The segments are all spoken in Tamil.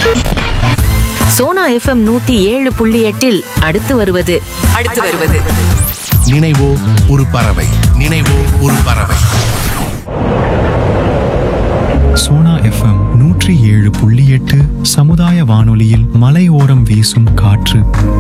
சோனா எஃப்எம் நூத்தி ஏழு புள்ளி எட்டில் அடுத்து வருவது அடுத்து வருவது நினைவோ ஒரு பறவை நினைவோ ஒரு பறவை சோனா எஃப்எம் நூற்றி ஏழு புள்ளி எட்டு சமுதாய வானொலியில் மலையோரம் வீசும் காற்று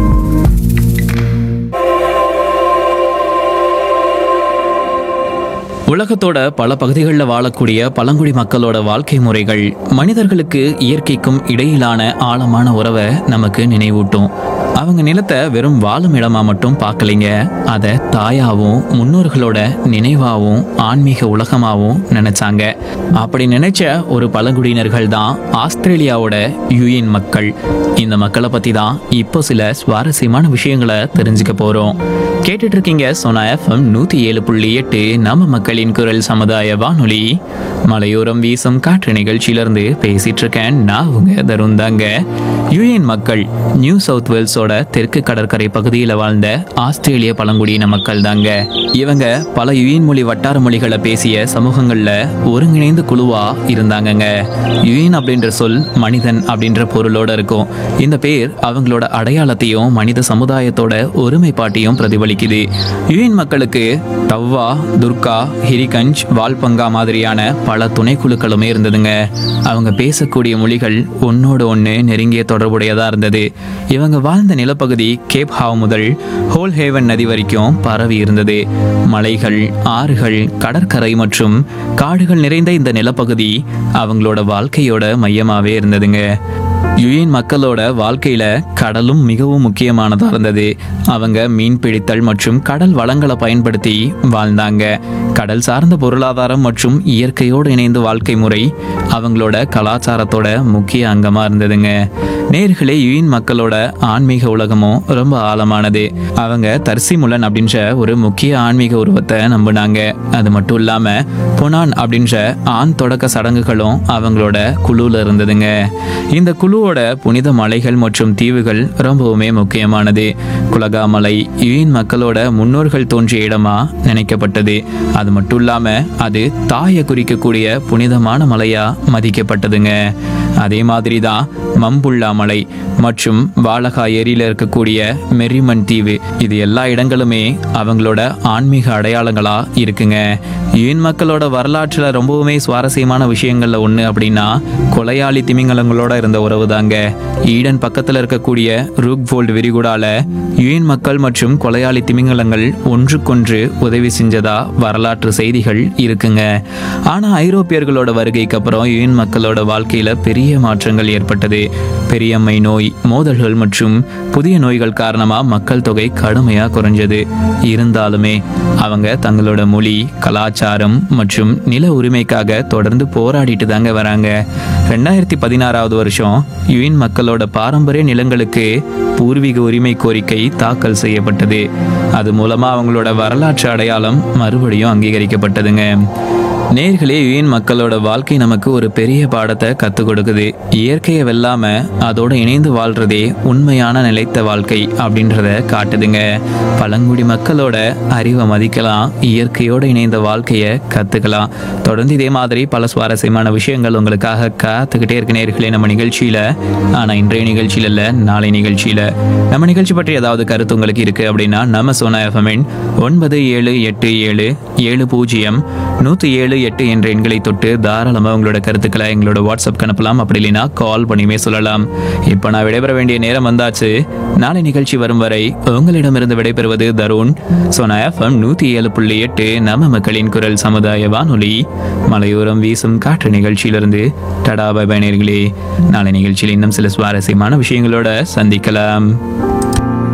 உலகத்தோட பல பகுதிகளில் வாழக்கூடிய பழங்குடி மக்களோட வாழ்க்கை முறைகள் மனிதர்களுக்கு இயற்கைக்கும் இடையிலான ஆழமான உறவை நமக்கு நினைவூட்டும் அவங்க நிலத்தை வெறும் வாழும் இடமா மட்டும் பார்க்கலைங்க அதை தாயாவும் முன்னோர்களோட நினைவாவும் ஆன்மீக உலகமாவும் நினைச்சாங்க அப்படி நினைச்ச ஒரு பழங்குடியினர்கள் தான் ஆஸ்திரேலியாவோட யுயின் மக்கள் இந்த மக்களை பத்தி தான் இப்போ சில சுவாரஸ்யமான விஷயங்களை தெரிஞ்சுக்க போறோம் கேட்டுட்டு இருக்கீங்க சோனா எஃப்எம் நூத்தி ஏழு புள்ளி எட்டு நம்ம மக்களின் குரல் சமுதாய வானொலி மலையோரம் வீசும் காற்று நிகழ்ச்சியிலிருந்து பேசிட்டு இருக்கேன் நான் உங்க தருண் தாங்க யுஎன் மக்கள் நியூ சவுத் வேல்ஸோட தெற்கு கடற்கரை பகுதியில் வாழ்ந்த ஆஸ்திரேலிய பழங்குடியின மக்கள் தாங்க இவங்க பல யுஎன் மொழி வட்டார மொழிகளை பேசிய சமூகங்கள்ல ஒருங்கிணைந்த குழுவா இருந்தாங்கங்க யுஎன் அப்படின்ற சொல் மனிதன் அப்படின்ற பொருளோட இருக்கும் இந்த பேர் அவங்களோட அடையாளத்தையும் மனித சமுதாயத்தோட ஒருமைப்பாட்டையும் பிரதிபலிக்குது யுஎன் மக்களுக்கு தவ்வா துர்கா ஹிரிகஞ்ச் வால்பங்கா மாதிரியான பல துணைக்குழுக்களுமே இருந்ததுங்க அவங்க பேசக்கூடிய மொழிகள் ஒன்னோட ஒன்று நெருங்கிய தொடர்புடையதா இருந்தது இவங்க வாழ்ந்த நிலப்பகுதி கேப் ஹாவ் முதல் ஹோல் ஹேவன் நதி வரைக்கும் பரவி இருந்தது மலைகள் ஆறுகள் கடற்கரை மற்றும் காடுகள் நிறைந்த இந்த நிலப்பகுதி அவங்களோட வாழ்க்கையோட மையமாவே இருந்ததுங்க யுஎன் மக்களோட வாழ்க்கையில கடலும் மிகவும் முக்கியமானதா இருந்தது அவங்க மீன் பிடித்தல் மற்றும் கடல் வளங்களை பயன்படுத்தி வாழ்ந்தாங்க கடல் சார்ந்த பொருளாதாரம் மற்றும் இயற்கையோடு இணைந்த வாழ்க்கை முறை அவங்களோட கலாச்சாரத்தோட முக்கிய அங்கமா இருந்ததுங்க நேர்களே யுஎன் மக்களோட ஆன்மீக உலகமும் ரொம்ப ஆழமானது அவங்க தர்சிமுலன் அப்படின்ற ஒரு முக்கிய ஆன்மீக உருவத்தை நம்பினாங்க அது மட்டும் இல்லாம பொனான் அப்படின்ற ஆண் தொடக்க சடங்குகளும் அவங்களோட குழுல இருந்ததுங்க இந்த குழுவோட புனித மலைகள் மற்றும் தீவுகள் ரொம்பவுமே முக்கியமானது குலகா மலை யுயின் மக்களோட முன்னோர்கள் தோன்றிய இடமா நினைக்கப்பட்டது அது மட்டும் இல்லாம அது தாயை குறிக்கக்கூடிய புனிதமான மலையா மதிக்கப்பட்டதுங்க அதே மாதிரி தான் மம்புள்ளா மலை மற்றும் வாலகா ஏரியில இருக்கக்கூடிய மெரிமன் தீவு இது எல்லா இடங்களுமே அவங்களோட ஆன்மீக அடையாளங்களா இருக்குங்க யுயின் மக்களோட வரலாற்றுல ரொம்பவுமே சுவாரஸ்யமான விஷயங்கள்ல ஒண்ணு அப்படின்னா கொலையாளி திமிங்கலங்களோட இருந்த உறவு தாங்க ஈடன் பக்கத்துல இருக்கக்கூடிய ரூக்வோல்ட் விரிகுடால யுயின் மக்கள் மற்றும் கொலையாளி திமிங்கலங்கள் ஒன்றுக்கொன்று உதவி செஞ்சதா வரலாற்று செய்திகள் இருக்குங்க ஆனா ஐரோப்பியர்களோட வருகைக்கு அப்புறம் யுயின் மக்களோட வாழ்க்கையில பெரிய மாற்றங்கள் ஏற்பட்டது பெரியம்மை நோய் மோதல்கள் மற்றும் புதிய நோய்கள் காரணமா மக்கள் தொகை கடுமையா குறைஞ்சது இருந்தாலுமே அவங்க தங்களோட மொழி கலாச்சாரம் மற்றும் நில உரிமைக்காக தொடர்ந்து போராடிட்டு தாங்க வராங்க ரெண்டாயிரத்தி பதினாறாவது வருஷம் யுயின் மக்களோட பாரம்பரிய நிலங்களுக்கு பூர்வீக உரிமை கோரிக்கை தாக்கல் செய்யப்பட்டது அது மூலமா அவங்களோட வரலாற்று அடையாளம் மறுபடியும் அங்கீகரிக்கப்பட்டதுங்க நேர்களே யுஎன் மக்களோட வாழ்க்கை நமக்கு ஒரு பெரிய பாடத்தை கற்றுக் கொடுக்குது இயற்கையை வெல்லாம அதோட இணைந்து வாழ்றதே உண்மையான நிலைத்த வாழ்க்கை அப்படின்றத காட்டுதுங்க பழங்குடி மக்களோட அறிவை மதிக்கலாம் இயற்கையோட இணைந்த வாழ்க்கையை கற்றுக்கலாம் தொடர்ந்து இதே மாதிரி பல சுவாரஸ்யமான விஷயங்கள் உங்களுக்காக காத்துக்கிட்டே இருக்க நேர்களே நம்ம நிகழ்ச்சியில ஆனால் இன்றைய நிகழ்ச்சியில இல்லை நாளை நிகழ்ச்சியில நம்ம நிகழ்ச்சி பற்றி ஏதாவது கருத்து உங்களுக்கு இருக்கு அப்படின்னா நம்ம சோனா எஃப்எம்என் ஒன்பது ஏழு எட்டு ஏழு ஏழு பூஜ்ஜியம் நூற்றி ஏழு எட்டு என்ற எண்களை தொட்டு தாராளமாக உங்களோட கருத்துக்களை எங்களோட வாட்ஸ்அப் அனுப்பலாம் அப்படி இல்லைன்னா கால் பண்ணியுமே சொல்லலாம் இப்போ நான் விடைபெற வேண்டிய நேரம் வந்தாச்சு நாளை நிகழ்ச்சி வரும் வரை உங்களிடமிருந்து விடைபெறுவது தருண் சோனா எஃப்எம் நூற்றி ஏழு புள்ளி எட்டு நம்ம மக்களின் குரல் சமுதாய வானொலி மலையோரம் வீசும் காற்று நிகழ்ச்சியிலிருந்து டடா பை பயணியர்களே நாளை நிகழ்ச்சியில் இன்னும் சில சுவாரஸ்யமான விஷயங்களோட சந்திக்கலாம்